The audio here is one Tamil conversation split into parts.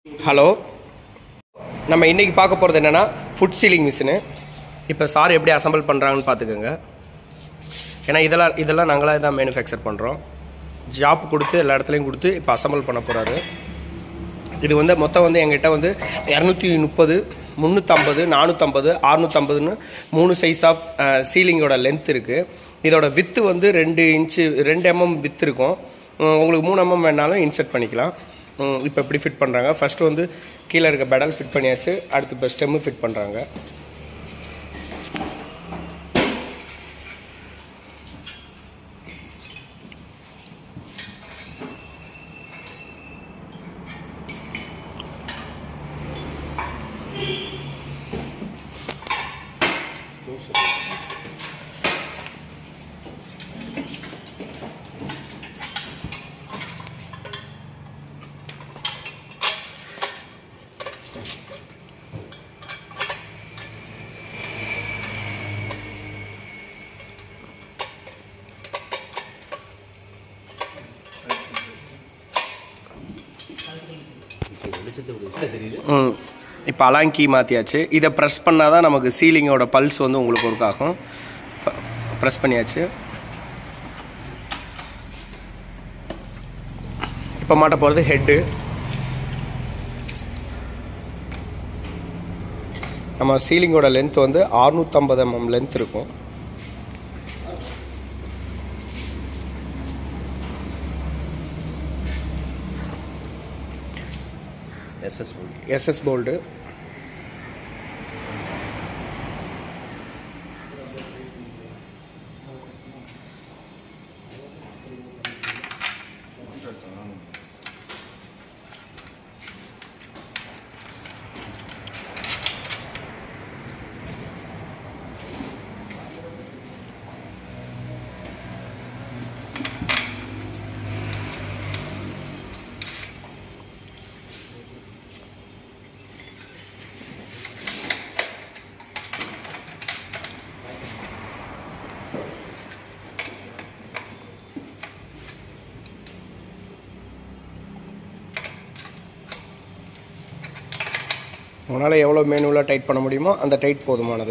ஹலோ நம்ம இன்னைக்கு பார்க்க போகிறது என்னென்னா ஃபுட் சீலிங் மிஷினு இப்போ சார் எப்படி அசம்பிள் பண்ணுறாங்கன்னு பார்த்துக்கோங்க ஏன்னா இதெல்லாம் இதெல்லாம் நாங்களாக தான் மேனுஃபேக்சர் பண்ணுறோம் ஜாப் கொடுத்து எல்லா இடத்துலையும் கொடுத்து இப்போ அசம்பிள் பண்ண போகிறாரு இது வந்து மொத்தம் வந்து எங்கிட்ட வந்து இரநூத்தி முப்பது முந்நூற்றம்பது நானூற்றம்பது அறுநூற்றம்பதுன்னு மூணு சைஸ் ஆஃப் சீலிங்கோட லென்த் இருக்குது இதோட வித்து வந்து ரெண்டு இன்ச்சு ரெண்டு எம்எம் வித்து இருக்கும் உம், உங்களுக்கு மூணு எம்எம் வேணாலும் இன்செர்ட் பண்ணிக்கலாம் இப்போ எப்படி ஃபிட் பண்ணுறாங்க ஃபஸ்ட்டு வந்து கீழே இருக்க பெடல் ஃபிட் பண்ணியாச்சு அடுத்து இப்போ ஸ்டெம்மு ஃபிட் பண்ணுறாங்க ம் இப்போ அலாங்கி மாற்றியாச்சு இதை ப்ரெஸ் பண்ணால் தான் நமக்கு சீலிங்கோட பல்ஸ் வந்து உங்களுக்கு ஒர்க் ஆகும் ப்ரெஸ் பண்ணியாச்சு இப்போ மாட்ட போகிறது ஹெட்டு நம்ம சீலிங்கோட லென்த் வந்து 650 எம்எம் லென்த் இருக்கும் எஸ்எஸ் எஸ்எஸ் போல்டு உங்களால் எவ்வளோ மேனுவலாக டைட் பண்ண முடியுமோ அந்த டைட் போதுமானது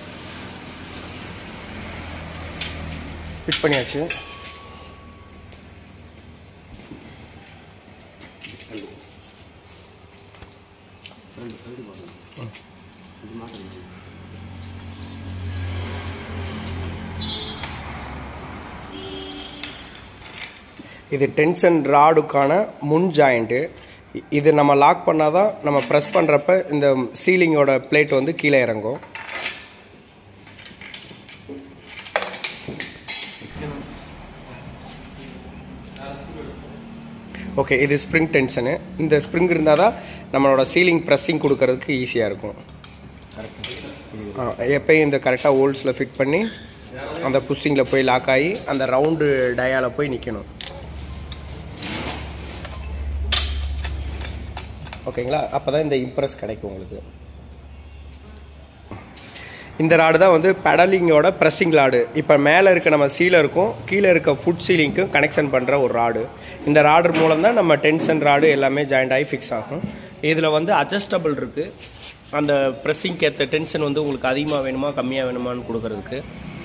ஃபிட் பண்ணியாச்சு இது டென்ஷன் ராடுக்கான முன் ஜாயிண்ட்டு இது நம்ம லாக் பண்ணால் தான் நம்ம ப்ரெஸ் பண்ணுறப்ப இந்த சீலிங்கோட பிளேட் வந்து கீழே இறங்கும் ஓகே இது ஸ்ப்ரிங் டென்ஷனு இந்த ஸ்ப்ரிங் இருந்தால் தான் நம்மளோட சீலிங் ப்ரெஸ்ஸிங் கொடுக்கறதுக்கு ஈஸியாக இருக்கும் ஆ, எப்பயும் இந்த கரெக்டாக ஹோல்ஸில் ஃபிட் பண்ணி அந்த புஷ்ஷிங்கில் போய் லாக் ஆகி அந்த ரவுண்டு டயால போய் நிற்கணும் ஓகேங்களா அப்போ தான் இந்த இம்ப்ரெஸ் கிடைக்கும் உங்களுக்கு இந்த ராடு தான் வந்து பெடலிங்கோட ப்ரெஸ்ஸிங் ராடு இப்போ மேலே இருக்க நம்ம சீலருக்கும் கீழே இருக்க ஃபுட் சீலிங்க்கும் கனெக்ஷன் பண்ணுற ஒரு ராடு இந்த ராடு மூலம் தான் நம்ம டென்ஷன் ராடு எல்லாமே ஜாயிண்ட் ஆகி ஃபிக்ஸ் ஆகும் இதில் வந்து அட்ஜஸ்டபிள் இருக்குது அந்த ப்ரெஸ்ஸிங்க்கு ஏற்ற டென்ஷன் வந்து உங்களுக்கு அதிகமாக வேணுமா கம்மியாக வேணுமான்னு கொடுக்கறதுக்கு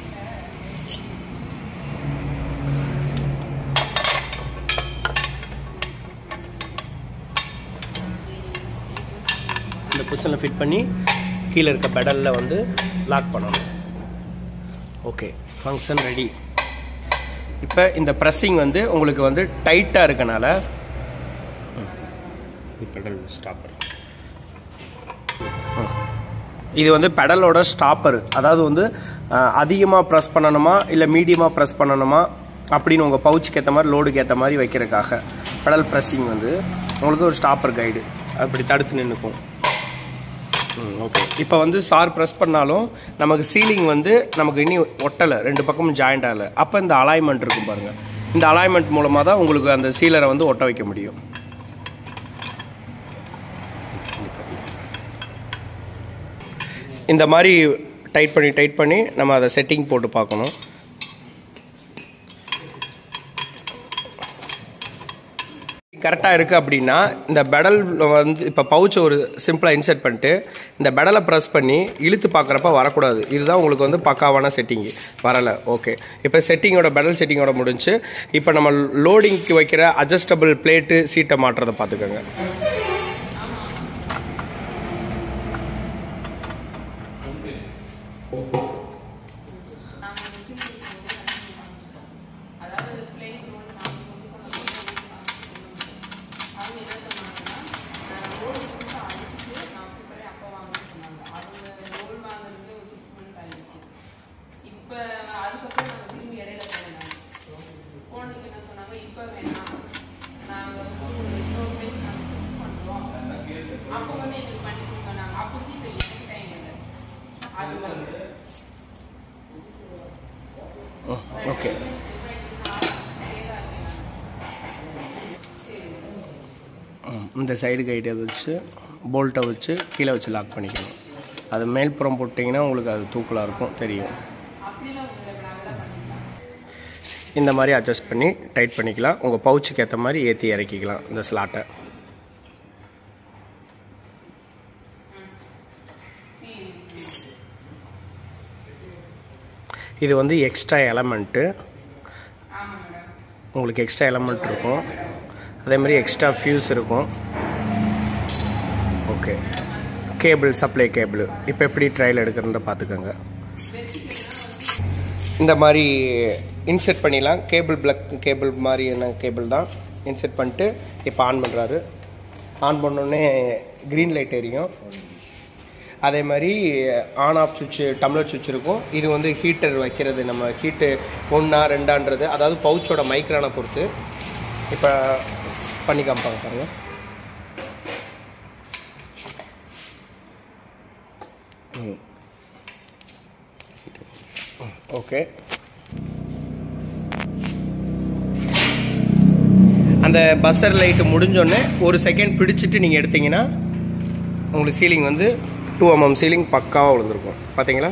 இந்த பொசிஷனில் ஃபிட் பண்ணி கீழே இருக்க பெடலில் வந்து லாக் பண்ணணும் ஓகே ஃபங்க்ஷன் ரெடி இப்போ இந்த ப்ரெஸ்ஸிங் வந்து உங்களுக்கு வந்து டைட்டாக இருக்கனால பெடல் ஸ்டாப்பர் இது வந்து பெடலோட ஸ்டாப்பர் அதாவது வந்து அதிகமாக ப்ரெஸ் பண்ணணுமா இல்லை மீடியமாக ப்ரெஸ் பண்ணணுமா அப்படின்னு உங்கள் பவுச்சுக்கு ஏற்ற மாதிரி லோடுக்கு ஏற்ற மாதிரி வைக்கிறதுக்காக பெடல் ப்ரெஸ்ஸிங் வந்து உங்களுக்கு ஒரு ஸ்டாப்பர் கைடு அப்படி தடுத்து நின்றுக்கும் ஓகே இப்போ வந்து சார் ப்ரெஸ் பண்ணாலும் நமக்கு சீலிங் வந்து நமக்கு இனி ஒட்டலை ரெண்டு பக்கமும் ஜாயிண்ட் ஆகலை அப்போ இந்த அலைன்மெண்ட் இருக்கும் பாருங்கள் இந்த அலைன்மெண்ட் மூலமாக தான் உங்களுக்கு அந்த சீலரை வந்து ஒட்ட வைக்க முடியும் இந்த மாதிரி டைட் பண்ணி டைட் பண்ணி நம்ம அதை செட்டிங் போட்டு பார்க்கணும் கரெக்டாக இருக்குது அப்படின்னா இந்த பெடல் வந்து இப்போ பவுச் ஒரு சிம்பிளாக இன்செர்ட் பண்ணிட்டு இந்த பெடலை ப்ரெஸ் பண்ணி இழுத்து பார்க்குறப்ப வரக்கூடாது இதுதான் உங்களுக்கு வந்து பக்காவான செட்டிங்கு வரலை ஓகே இப்போ செட்டிங்கோட பெடல் செட்டிங்கோட முடிஞ்சு இப்போ நம்ம லோடிங்க்கு வைக்கிற அட்ஜஸ்டபிள் பிளேட்டு சீட்டை மாட்டுறதை பார்த்துக்கோங்க இப்போ அதுக்கப்புறம் நாங்கள் திரும்பி இடையில போனோம் போனதுக்கு என்ன சொன்னாங்க இப்போ வேணாம் நாங்கள் வந்து ஒரு இன்னொரு பிளேஸ் நாங்கள் ஷிஃப்ட் பண்ணுறோம் அப்போ வந்து எங்களுக்கு பண்ணி கொடுங்க நாங்கள் அப்போதைக்கு இப்போ எனக்கு டைம் இல்லை அது வந்து ஓகே இந்த சைடு கைட்டை வச்சு போல்ட்டை வச்சு கீழே வச்சு லாக் பண்ணிக்கணும் அது மேல்புறம் போட்டிங்கன்னா உங்களுக்கு அது தூக்கலாக இருக்கும் தெரியும் இந்த மாதிரி அட்ஜஸ்ட் பண்ணி டைட் பண்ணிக்கலாம் உங்கள் பவுச்சுக்கு ஏற்ற மாதிரி ஏற்றி இறக்கிக்கலாம் இந்த ஸ்லாட்டை இது வந்து எக்ஸ்ட்ரா எலமெண்ட்டு ஆமாம் மேடம் உங்களுக்கு எக்ஸ்ட்ரா எலமெண்ட் இருக்கும் அதே மாதிரி எக்ஸ்ட்ரா ஃபியூஸ் இருக்கும் ஓகே கேபிள் சப்ளை கேபிள் இப்போ எப்படி ட்ரையல் எடுக்கிறத பார்த்துக்கோங்க இந்த மாதிரி இன்செர்ட் பண்ணிடலாம் கேபிள் பிளக் கேபிள் மாதிரி என்ன கேபிள் தான் இன்செர்ட் பண்ணிட்டு இப்போ ஆன் பண்ணுறாரு ஆன் பண்ணோடனே க்ரீன் லைட் எரியும் அதே மாதிரி ஆன் ஆஃப் சுவிட்சு டம்ளர் சுவிட்ச் இருக்கும் இது வந்து ஹீட்டர் வைக்கிறது நம்ம ஹீட்டு ஒன்றா ரெண்டான்றது அதாவது பவுச்சோட மைக்ரானை பொறுத்து இப்போ பண்ணி காமிப்பாங்க பாருங்க ம். ஓகே அந்த பஸ்ஸர் லைட்டு முடிஞ்சோடனே ஒரு செகண்ட் பிடிச்சிட்டு நீங்கள் எடுத்தீங்கன்னா உங்களுக்கு சீலிங் வந்து டூ எம்எம் சீலிங் பக்காவாக விழுந்திருக்கும் பார்த்தீங்களா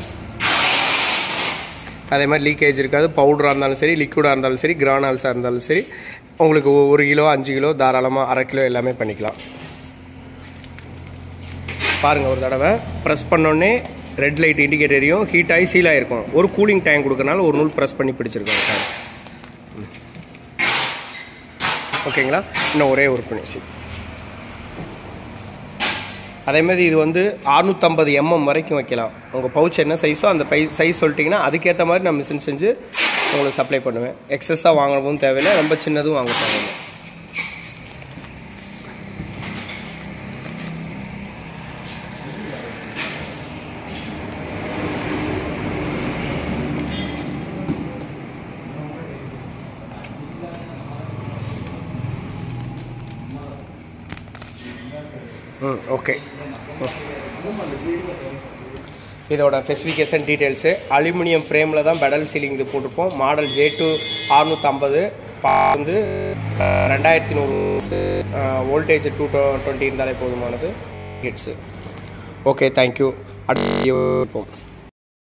அதே மாதிரி லீக்கேஜ் இருக்காது பவுடராக இருந்தாலும் சரி லிக்விடாக இருந்தாலும் சரி கிரானால்ஸாக இருந்தாலும் சரி உங்களுக்கு ஒ- ஒரு கிலோ அஞ்சு கிலோ தாராளமாக அரை கிலோ எல்லாமே பண்ணிக்கலாம் பாருங்கள் ஒரு தடவை ப்ரெஸ் பண்ணோடனே ரெட் லைட் இண்டிகேட்டர் எரியும் ஹீட் ஆகி சீல் ஆகிருக்கும் ஒரு கூலிங் டேங்க் கொடுக்கறனால ஒரு நூல் ப்ரெஸ் பண்ணி பிடிச்சிருக்கோம் tank. ம். ஓகேங்களா இன்னும் ஒரே ஒரு ஃபினிஷிங் அதே மாதிரி இது வந்து 650 எம்எம் வரைக்கும் வைக்கலாம் உங்கள் பவுச் என்ன சைஸோ அந்த பை சைஸ் சொல்லிட்டிங்கன்னா அதுக்கேற்ற மாதிரி நான் மிஷின் செஞ்சு உங்களுக்கு சப்ளை பண்ணுவேன் எக்ஸஸாக வாங்கவும் தேவையில்லை ரொம்ப சின்னதும் வாங்க தேவையில்லை ம் ஓகே இதோட ஸ்பெசிஃபிகேஷன் டீட்டெயில்ஸு அலுமினியம் ஃப்ரேமில் தான் பெடல் சீலிங் இது போட்டிருப்போம் மாடல் ஜே டூ அறுநூற்றம்பது வந்து அஹ், ரெண்டாயிரத்தி நூறு வோல்டேஜ் டூ டுவெண்ட்டி இருந்தாலே போதுமானது ஹிட்ஸு ஓகே தேங்க்யூ அடுத்து